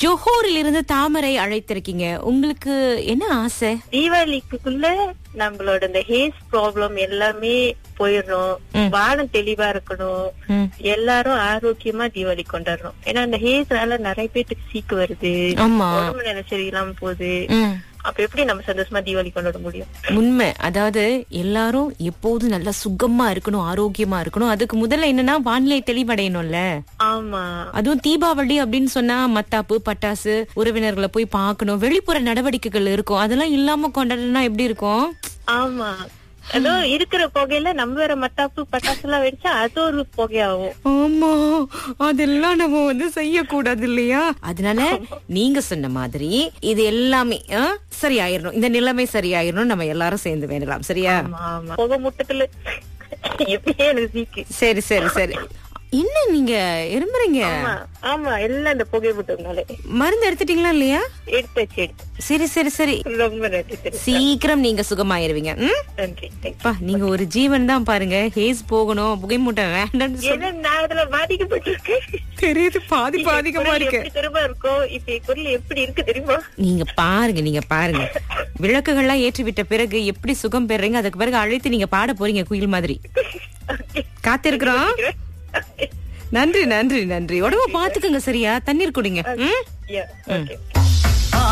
ஜோஹோரில் இருந்து தாமரை அழைத்திருக்கீங்க உங்களுக்கு என்ன ஆசை தீபாவளிக்குள்ள நம்மளோட இந்த ஹேஸ் ப்ராப்ளம் எல்லாமே போயிடணும் வானம் தெளிவா இருக்கணும் ம். எல்லாரும் ஆரோக்கியமா தீபாவளி கொண்டாடுறோம் ஏன்னா இந்த ஹேஸ்னால நிறைய பேத்துக்கு சீக்கு வருது ஆமா உடம்பு நிலை சரியில்லாம போகுது ம். அப்ப எப்படி நம்ம சந்தோஷமா தீபாவளி கொண்டாட முடியும் உண்மை அதாவது எல்லாரும் எப்போதும் நல்லா சுகமா இருக்கணும் ஆரோக்கியமா இருக்கணும் அதுக்கு முதல்ல என்னன்னா வானிலை தெளிவடையணும்ல ஆமா அதுவும் தீபாவளி அப்படின்னு சொன்னா மத்தாப்பு பட்டாசு உறவினர்களை போய் பார்க்கணும் வெளிப்புற நடவடிக்கைகள் இருக்கும் அதெல்லாம் இல்லாம கொண்டாடுனா எப்படி இருக்கும் ஆமா அதோ இருக்கிற புகையில நம்ம வேற மத்தாப்பு பட்டாசு எல்லாம் வெடிச்சா அது ஒரு புகையாகும் ஆமா அதெல்லாம் நம்ம வந்து செய்யக்கூடாது இல்லையா அதனால நீங்க சொன்ன மாதிரி இது எல்லாமே ஆ, சரியாயிரணும் இந்த நிலைமை சரியாயிரணும் நம்ம எல்லாரும் சேர்ந்து வேண்டலாம் சரியா ஆமா ஆமா புகை முட்டத்துல எப்படியே எனக்கு சீக்கு சரி சரி சரி என்ன நீங்க இருமுறீங்க ஆமா ஆமா எல்லாம் இந்த புகை முட்டதுனால மருந்து எடுத்துட்டீங்களா இல்லையா எடுத்தாச்சு எடுத்து சரி சரி சரி ரொம்ப நன்றி சரி சீக்கிரம் நீங்க சுகமாயிருவீங்க ம்? நன்றி thank you. அப்பா நீங்க ஒரு ஜீவன் தான் பாருங்க ஹேஸ் போகணும் புகை மூட்டை வேண்டாம்னு சொல்லி ஏன்னா நான் அதுல பாதிக்கப்பட்டிருக்கேன் தெரியுது பாதி பாதிக்கமா குரல் இருக்கு எப்படி தெரியுமா இருக்கும் இப்ப என் குரல் எப்படி இருக்கு தெரியுமா நீங்க பாருங்க நீங்க பாருங்க விளக்குகள்லாம் ஏற்றி விட்ட பிறகு எப்படி சுகம் பெறீங்க அதுக்கு பிறகு அழைத்து நீங்க பாட போறீங்க குயில் மாதிரி காத்திருக்கிறோம் நன்றி நன்றி நன்றி உடம்ப பாத்துக்கோங்க சரியா தண்ணீர் குடிங்க ம் Yeah, okay.